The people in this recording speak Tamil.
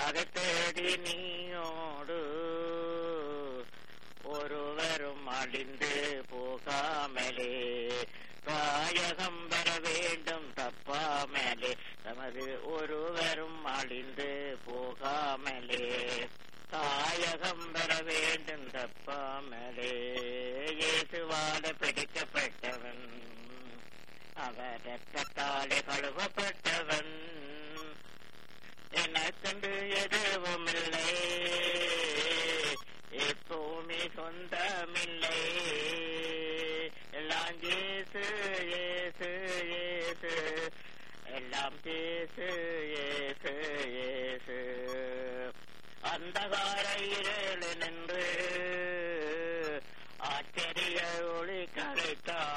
அதை தேடி நீயோடு ஒருவரும் அழிந்து போகாமலே தாயகம் பெற வேண்டும் தப்பாமலே தமது ஒருவரும் அழிந்து போகாமலே தாயகம் பெற வேண்டும் தப்பாமலே இயேசுவால பிடிக்கப்பட்டவன் அவர் ரத்தத்தாலே கழுவப்பட்டவன் எனக்கென்று எதுவும் இல்லை எப்பவுமே சொந்தமில்லை எல்லாம் ஏசு ஏசு ஏசு எல்லாம் ஏசு ஏசு ஏசு அந்தகார இருள் நின்று ஆச்சரிய ஒளி கரைத்தான்